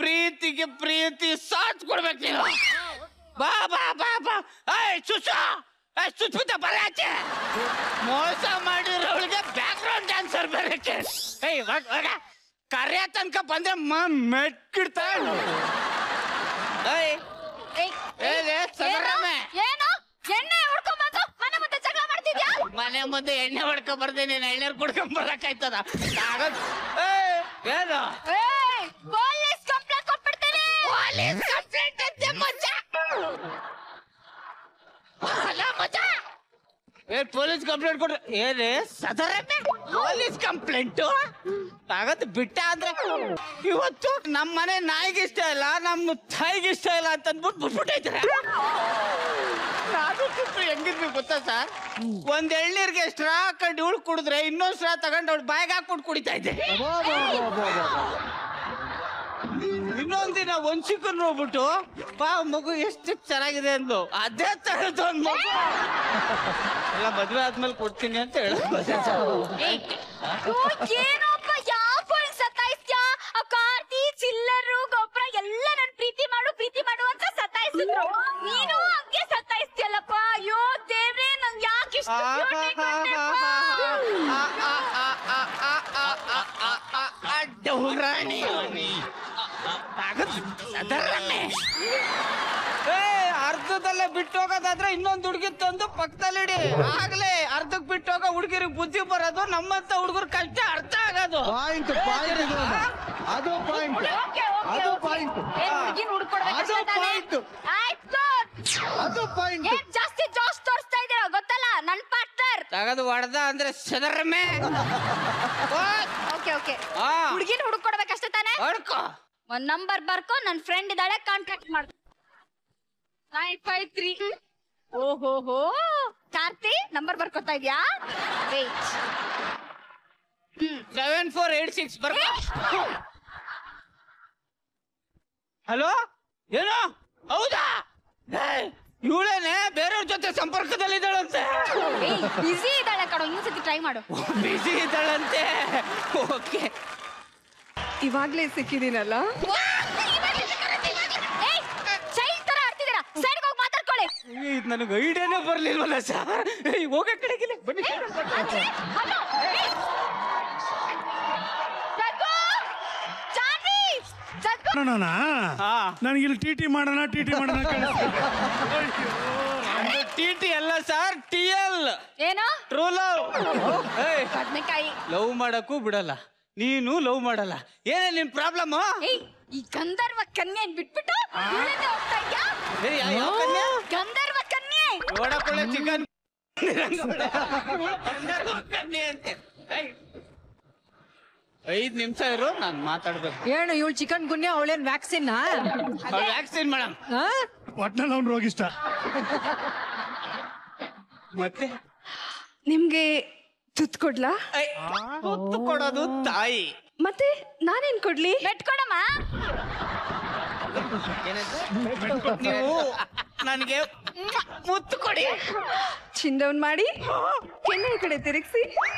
ಪ್ರೀತಿಗೆ ಪ್ರೀತಿ ಸಾಥ್ ಕೊಡ್ಬೇಕು ನೀನು ಬಾ ಬಾ ಬಾ ಬಾ ಏಯ್ ಸುಸು ಏಯ್ ಸುಸ್ಮಿತ ಬರಾಚೆ ಮೋಸ ಮಾಡಿರೋಳಿಗೆ ಬ್ಯಾಕ್ ಗ್ರೌಂಡ್ ಡ್ಯಾನ್ಸರ್ ಬರಕ್ಕೆ ಏಯ್ ಹೋಗ ಹೋಗ ಕರೆಯ ತನಕ ಬಂದ್ರೆ ಮ ಮೆಟ್ಕಿಡ್ತಾ ಏಯ್ ಏಯ್, ಏನೇ ಸದರಮ್ಮೆ ಏನು ಎಣ್ಣೆ ಹುಡ್ಕೊಂಬಂದು ಮನೆ ಮುಂದೆ ಜಗಳ ಮಾಡ್ತಿದ್ಯಾ ಮನೆ ಮುಂದೆ ಎಣ್ಣೆ ಹೊಡ್ಕೊಂಡ್ ಬರ್ದೆ ನೀನ್ ಎಣ್ಣೆ ಕುಡ್ಕೊಂಡ್ ಬರಕಾಯ್ತದ ಆಗದ್ ಏಯ್ ಏನು ಏಯ್ ಪೊಲೀಸ್ ಕಂಪ್ಲೇಂಟ್ ಕೊಟ್ಬಿಡ್ತೀನಿ ಪೊಲೀಸ್ ಕಂಪ್ಲೇಂಟ್ ಅಂತೆ ಮಚ್ಚ ಅಲ್ಲ ಮಚ್ಚ ಏ ಪೊಲೀಸ್ ಕಂಪ್ಲೇಂಟ್ ಕೊಡ್ರಿ ಏನೇ ಸದರಮ್ಮೆ ಪೊಲೀಸ್ ಕಂಪ್ಲೇಂಟ್ ಆಗತ್ ಬಿಟ್ಟ ಅಂದ್ರೆ ಇವತ್ತು ನಮ್ಮ ಮನೆ ನಾಯಿಗೆ ಇಷ್ಟ ಇಲ್ಲ ನಮ್ಮ ತಾಯಿಗೆ ಇಷ್ಟ ಇಲ್ಲ ಅಂತ ಅಂದ್ಬಿಟ್ಟು ಬಿಟ್ಬಿಟ್ಟೈತ್ರ ನಾನು ಚಿತ್ರ ಹೆಂಗಿದ್ವಿ ಗೊತ್ತಾ ಸರ್ ಒಂದ್ ಎಳ್ನೀರ್ಗೆ ಸ್ಟ್ರಾ ಹಾಕೊಂಡು ಇವಳು ಕುಡಿದ್ರೆ ಇನ್ನೊಂದ್ ಸ್ಟ್ರಾ ತಗೊಂಡು ಅವಳು ಬಾಯಿಗೆ ಹಾಕ್ಬಿಟ್ಟು ಕುಡಿತಾ ಇದ್ದೆ ಇನ್ನೊಂದ್ ದಿನ ಒಂದ್ ಚಿಕನ್ ಹೋಗ್ಬಿಟ್ಟು ಬಾ ಮಗು ಎಷ್ಟು ಚೆನ್ನಾಗಿದೆ ಅಂದ್ಲು ಅದೇ ತರದ್ ಒಂದ್ ಮಗು ಎಲ್ಲ ಮದ್ವೆ ಆದ್ಮೇಲೆ ಕೊಡ್ತೀನಿ ಅಂತ ಹೇಳ ಏಯ್, ಓ, ಏನಪ್ಪ ಯಾಕೋ ಹಿಂಗ್ ಸತಾಯಿಸ್ತ್ಯಾ ಆ ಕಾರ್ತಿ ಚಿಲ್ಲರು ಗೊಬ್ಬರ ಎಲ್ಲ ನನ್ ಪ್ರೀತಿ ಮಾಡು ಪ್ರೀತಿ ಮಾಡು ಅಂತ ಸತಾಯಿಸಿದ್ರು ನೀನು ಹಂಗೆ ಸತಾಯಿಸ್ತಿಯಲ್ಲಪ್ಪ ಅಯ್ಯೋ ದೇವ್ರೆ ನಂಗೆ ಯಾಕೆ ಇಷ್ಟು beauty ಕೊಟ್ಟೆಪ್ಪ? ಡೌರಾಣಿ ಏ ಅರ್ಧದಲ್ಲೇ ಬಿಟ್ಟು ಹೋಗೋದಾದ್ರೆ ಇನ್ನೊಂದು ಹುಡುಗಿ ತಂದು ಪಕ್ಕದಲ್ಲಿಡಿ ಆಗ್ಲೇ ಅರ್ಧಕ್ ಬಿಟ್ಟು ಹೋಗೋ ಹುಡುಗಿರಿಗೆ ಬುದ್ಧಿ ಬರೋದು ನಮ್ಮಂತ ಹುಡುಗರ ಕಷ್ಟ ಅರ್ಥ ಆಗೋದು ಪಾಯಿಂಟ್ ಪಾಯಿಂಟ್ ಇದು ಅಣ್ಣ. ಅದು ಪಾಯಿಂಟ್ ಓಕೆ, ಓಕೆ, ಅದು ಓಕೆ. ಪಾಯಿಂಟ್ ಏನ್ ಹುಡ್ಗಿನ್ ಹುಡ್ಕೊಡ್ಬೇಕು ಅದು ಅಷ್ಟೇ ತಾನೇ? point. ಆಯ್ತು ಅದು ಪಾಯಿಂಟ್ ಏನ್ ಜಾಸ್ತಿ ಜೋಶ್ ತೋರಿಸ್ತಾ ಇದೀರಾ ಗೊತ್ತಲ್ಲ ನನ್ ಪಾರ್ಟ್ನರ್ ತಗದು ಹೊಡೆದ ಅಂದ್ರೆ ಸದರಮೆ ಓಕೆ ಓಕೆ ಆ. ಹುಡ್ಗಿನ್ ಹುಡ್ಕೊಡ್ಬೇಕಷ್ಟೇ ತಾನೇ ಹೊಡ್ಕೋ ಒಂದ್ ನಂಬರ್ ಬರ್ಕೊ ನನ್ ಫ್ರೆಂಡ್ ಇದ್ದಾಳೆ ಕಾಂಟ್ಯಾಕ್ಟ್ ಮಾಡ್ ನೈನ್ ಫೈವ್ ತ್ರೀ ಓಹೋ ಹೋ ಕಾರ್ತಿ ನಂಬರ್ ಬರ್ಕೊತಾ ಇದ್ಯಾ wait seven four eight six ಬರ್ ಹಲೋ ಏನೋ ಹೌದಾ ಇವಳೇನೆ ಬೇರೆಯವ್ರ ಜೊತೆ ಸಂಪರ್ಕದಲ್ಲಿದ್ದಾಳಂತೆ ಬಿಸಿ ಇದ್ದಾಳೆ ಕಣೋ ಇನ್ನೊಂದ್ಸತಿ ಟ್ರೈ ಮಾಡು ಬಿಸಿ ಇದ್ದಾಳಂತೆ ಓಕೆ ಇವಾಗ್ಲೇ ಸಿಕ್ಕಿದೀನಲ್ಲ ಏಯ್ ಚೈಲ್ಡ್ ತರ ಆಡ್ತಿದ್ದೀರಾ ಸೈಡ್ಗೆ ಹೋಗಿ ಮಾತಾಡ್ಕೊಳ್ಳಿ ಇದು ನನಗೆ ಐಡಿಯಾನೇ ಬರ್ಲಿಲ್ವಲ್ಲ ಸರ್ ಹೋಗ ಕಡೆಗಿಲ್ಲ ಬನ್ನಿ ಅಜ್ಜಿ, ಹಲೋ, ಏಯ್. ಜಗ್ಗು, ಜಾನ್ವಿ, ಜಗ್ಗು. ಮಾಡೋಣ ಹಾ ನನಗೆ ಇಲ್ಲಿ ಟಿ ಟಿ ಮಾಡೋಣ ಟಿ ಟಿ ಮಾಡೋಣ ಟಿ ಟಿ ಅಲ್ಲ ಸರ್ ಟಿ ಎಲ್ ಏನು ಟ್ರೂ ಲವ್ ಬದ್ನೆಕಾಯಿ ಲವ್ ಮಾಡಕ್ಕೂ ಬಿಡಲ್ಲ ನೀನು ಲವ್ ಮಾಡಲ್ಲ ಏನೇ ನಿನ್ ಪ್ರಾಬ್ಲಮ್ ಏಯ್ ಈ ಗಂಧರ್ವ ಕನ್ಯೆ ಬಿಟ್ಬಿಟ್ಟು ಇವ್ಳನ್ನೇ ಹೋಗ್ತಾ ಇದ್ಯಾ ಗಂಧರ್ವ ಕನ್ಯೆ ನೋಡಕೊಳ್ಳೆ ಚಿಕನ್ ಐದ್ ನಿಮಿಷ ಇರು ನಾನು ಮಾತಾಡ್ಬೇಕು ಏನು ಇವಳು ಚಿಕನ್ ಗುನ್ಯ ಅವಳೇನ್ ವ್ಯಾಕ್ಸಿನ್ ವ್ಯಾಕ್ಸಿನ್ ಮೇಡಮ್ ಒಟ್ನಲ್ಲಿ ಅವ್ನು ರೋಗಿಷ್ಟ ಮತ್ತೆ ನಿಮ್ಗೆ ತುತ್ ಕೊಡ್ಲಾ ಐ, ತುತ್ತು ಕೊಡೋದು ತಾಯಿ ಮತ್ತೆ ನಾನೇನ್ ಕೊಡ್ಲಿ ಬೆಟ್ಕೊಡಮ್ಮ ನೀವು ನನಗೆ ಮುತ್ತು ಕೊಡಿ ಚಿನ್ ಡೌನ್ ಮಾಡಿ ಕೆನ್ನೆ ಈ ಕಡೆ ತಿರುಗಿಸಿ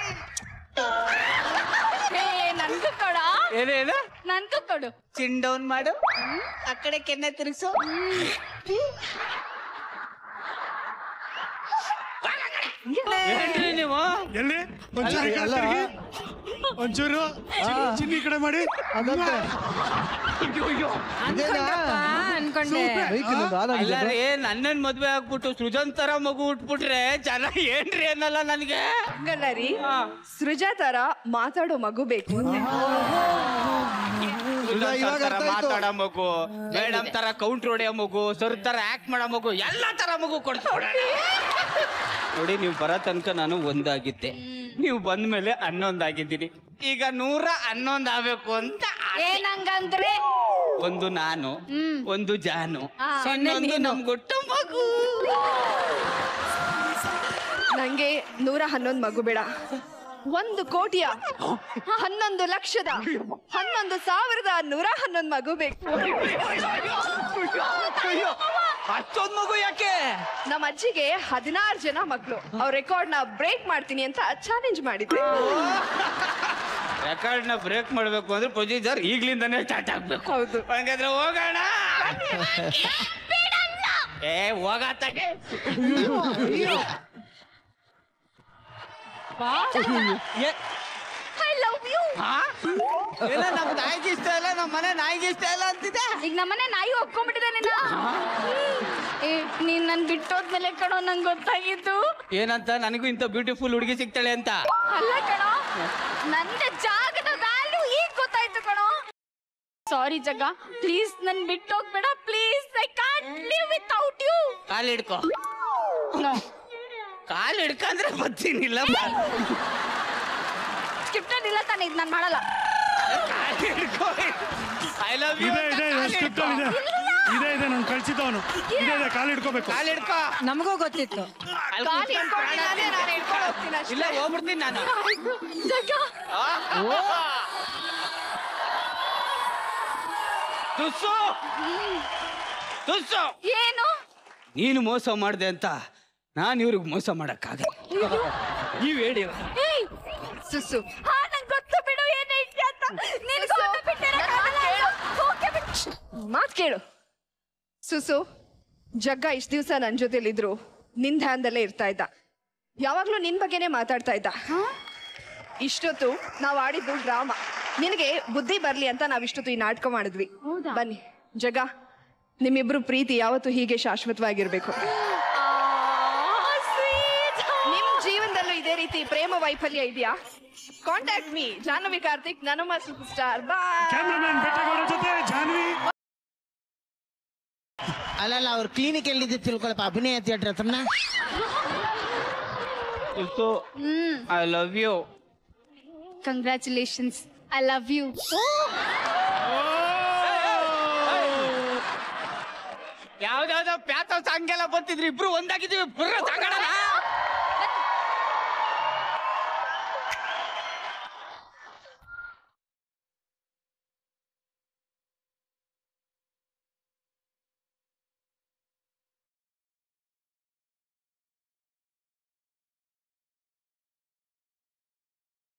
ಏ ನನ್ಗೂ ಕೊಡ ಏನೇನು ನನ್ಗೂ ಕೊಡು ಚಿನ್ ಡೌನ್ ಮಾಡು ಆ ಕಡೆ ಕೆನ್ನೆ ತಿರುಗಿಸು ಏನ್ರಿ ನೀವು ಎಲ್ಲಿ ಒಂಚೂರು ಈ ಕಡೆ ಅಲ್ಲ. ತಿರ್ಗಿ. ಒಂಚೂರು ಚಿನ್ನಿ- ಚಿನ್ನಿ ಈ ಕಡೆ ಮಾಡಿ ಅದಂತೆ ಅನ್ಕೊಂಡೆ ಬೈಕ್ ಇನ್ನೊಂದು ಆನ್ ಅಲ್ಲ ಆಗಿದೆ ರೀ ನನ್ನನ್ ಮದ್ವೆ ಆಗ್ಬಿಟ್ಟು ಸೃಜನ್ ತರ ಮಗು ಉಟ್ಬಿಟ್ರೆ ಜನ ಏನ್ರಿ ಅನ್ನಲ್ಲ ನನಗೆ ಹಂಗಲ್ಲ ರೀ ಸೃಜಾ ತರ ಮಾತಾಡೋ ಮಗು ಬೇಕು ಅಂದೆ. ಸೃಜನ್ ಇವಾಗ ತರ ಅರ್ಥ ಆಯ್ತು. ಮಾತಾಡೋ ಮಗು ಮೇಡಮ್ ತರ ಕೌಂಟ್ರ್ ಹೊಡೆಯೋ ಮಗು ಸರ್ ತರ ಆಕ್ಟ್ ಮಾಡೋ ಮಗು ಎಲ್ಲಾ ತರ ಮಗು ಕೊಡ್ತಾರೆ ನೋಡಿ ನೀವು ಬರೋ ತನಕ ನಾನು ಒಂದಾಗಿದ್ದೆ ನೀವು ಬಂದ್ಮೇಲೆ ಹನ್ನೊಂದಾಗಿದ್ದೀನಿ ಈಗ ನೂರ ಹನ್ನೊಂದ್ ಆಗ್ಬೇಕು ಅಂತ ಆಸೆ. ಏನಂಗಂದ್ರೆ ಒಂದು ನಾನು ಒಂದು ಜಾನು ಆ, ಇನ್ನೊಂದು ನಮ್ ಗುಟ್ಟ ಮಗು ನಂಗೆ ನೂರ ಹನ್ನೊಂದು ಮಗು ಬೇಡ ಒಂದು ಕೋಟಿಯ ಹನ್ನೊಂದು ಲಕ್ಷದ ಹನ್ನೊಂದು ಸಾವಿರದ ನೂರ ಹನ್ನೊಂದು ಮಗು ಬೇಕು ಅಯ್ಯೋ, ಅಷ್ಟೊಂದ್ ಮಗು ಯಾಕೆ ನಮ್ಮ ಅಜ್ಜಿಗೆ ಹದಿನಾರು ಜನ ಮಕ್ಕಳು ಅವ್ರ ರೆಕಾರ್ಡ್ ನ ಬ್ರೇಕ್ ಮಾಡ್ತೀನಿ ಅಂತ ಚಾಲೆಂಜ್ ಮಾಡಿದ್ದೆ ರೆಕಾರ್ಡ್ ನ ಬ್ರೇಕ್ ಮಾಡ್ಬೇಕು ಅಂದ್ರೆ ಪ್ರೊಸೀಜರ್ ಈಗ್ಲಿಂದಾನೇ ಸ್ಟಾರ್ಟ್ ಆಗ್ಬೇಕು ಹೌದು ಹಂಗಾದ್ರೆ ಹೋಗೋಣ ಏ ಹೋಗತ್ತಾಗೆ ಐ ಲವ್ ಯು ಇಲ್ಲ ನಮ್ ನಾಯಿಗೆ ಇಷ್ಟ ಇಲ್ಲ ನಮ್ಮ ಮನೆ ನಾಯಿಗೆ ಇಷ್ಟ ಇಲ್ಲ ಅಂತಿದೆ ಈಗ ನಮ್ಮನೆ ನಾಯಿ ಒಪ್ಕೊಂಡ್ಬಿಟ್ಟಿದೆ ನಿನ್ನ ಏ ನೀನ್ ನನ್ ಬಿಟ್ಟೋದ್ಮೇಲೆ ಕಣೋ ನಂಗೆ ಗೊತ್ತಾಗಿದ್ದು ಏನಂತ ನನಗೂ ಇಂಥ ಬ್ಯೂಟಿಫುಲ್ ಹುಡುಗಿ ಸಿಗ್ತಾಳೆ ಅಂತ ಅಲ್ಲ ಕಣೋ ನನ್ನ ಜಾಗದ ವ್ಯಾಲ್ಯೂ ಈಗ ಗೊತ್ತಾಯ್ತು ಕಣೋ ಸಾರಿ ಜಗ ಪ್ಲೀಸ್ ನನ್ ಬಿಟ್ಟೋಗ್ಬೇಡ please I can't live without you call ಹಿಡ್ಕೊ ಕಾಲ್ ಹಿಡ್ಕಂದ್ರೆ ಬರ್ತೀನಿಲ್ಲ ಸ್ಕ್ರಿಪ್ಟಲ್ಲಿ ಇಲ್ಲ ತಾನೆ ಇದು ನಾನು ಮಾಡಲ್ಲ ಕಾಲ್ ಹಿಡ್ಕೊ ಐ ಲವ್ ಯು ಇದೆ ಇದೆ ಇದೆ ಸ್ಕ್ರಿಪ್ಟ್ ಇದೆ ಇದೆ ಇದೆ ನಾನು ಕಳ್ಸಿದ್ದವನು ಇದೆ ಇದೆ ಕಾಲು ಇಟ್ಕೋಬೇಕು ಕಾಲ್ ಹಿಡ್ಕೊ ನಮಗೂ ಗೊತ್ತಿತ್ತು ಅಲ್ಲಿ ಕಾಲ್ ಕೂತ್ಕೊಂಡು ಹಿಡ್ಕೊಂಡು ಪ್ರಾಣ ನಾನೇ ನಾನು ಹಿಡ್ಕೊಂಡು ಹೋಗ್ತೀನಿ ಅಷ್ಟೇ. ಇಲ್ಲ ಹೋಗ್ಬಿಡ್ತೀನಿ ನಾನು ಜಗ ತುಸ್ಸು ತುಸ್ಸು ಏನು ನೀನು ಮೋಸ ಮಾಡ್ದೆ ಅಂತ ನಾನು ಇವ್ರಿಗೆ ಮೋಸ ಮಾಡಕ್ಕಾಗಲ್ಲ ನೀವ್ ಹೇಳಿ ಏಯ್ ಸುಸು ಹಾ ನಂಗೆ ಗೊತ್ತು ಬಿಡು ಏನು ಹೇಳ್ತಿ ಅಂತ ನಿನಗೆ ಗೊತ್ತು ಬಿಟ್ಟಿರಕ್ಕಾಗಲ್ಲ ಓಕೆ ಬಿಡು ಮಾತ್ ಕೇಳು ಸುಸು ಜಗ್ಗ ಇಷ್ಟ ದಿವಸ ನನ್ನ ಜೊತೆಲಿದ್ರು ನಿನ್ ಧ್ಯಾನದಲ್ಲೇ ಇರ್ತಾ ಇದ್ದ ಯಾವಾಗ್ಲೂ ನಿನ್ ಬಗ್ಗೆನೇ ಮಾತಾಡ್ತಾ ಇದ್ದ ಇಷ್ಟೊತ್ತು ನಾವು ಆಡಿದ್ದು ಡ್ರಾಮಾ ನಿನಗೆ ಬುದ್ಧಿ ಬರ್ಲಿ ಅಂತ ನಾವ್ ಇಷ್ಟೊತ್ತು ಈ ನಾಟಕ ಮಾಡಿದ್ವಿ ಹೌದಾ? ಬನ್ನಿ ಜಗ ನಿಮ್ಮಿಬ್ರು ಪ್ರೀತಿ ಯಾವತ್ತೂ ಹೀಗೆ ಶಾಶ್ವತವಾಗಿರ್ಬೇಕು ನಿಮ್ ಜೀವನದಲ್ಲೂ ಇದೇ ರೀತಿ ಪ್ರೇಮ ವೈಫಲ್ಯ ಇದೆಯಾ ಕಾಂಟ್ಯಾಕ್ಟ್ ಮೀ ಜಾಹ್ನವಿ ಕಾರ್ತಿಕ್ ನನಮ super star boy cameraman Bettagowda ಜೊತೆ ಜಾನ್ವಿ ಅಲ್ಲಲ್ಲ ಅವ್ರು ಕ್ಲಿನಿಕ್ ಎಲ್ಲಿದ್ದು ತಿಳ್ಕೊಳಪ್ಪ ಅಭಿನಯ ಥಿಯೇಟರ್ ಹತ್ರನ ತುಸ್ಸು I love you congratulations I love you ಯಾವ್ದಾವ್ದೋ ಪ್ಯಾತ ಸಾಂಗ್ ಎಲ್ಲ ಬಂತಿದ್ರಿ ಇಬ್ರು ಒಂದಾಗಿದ್ದೀವಿ ಬುರ್ರ ಸಾಂಗಡಲ್ಲ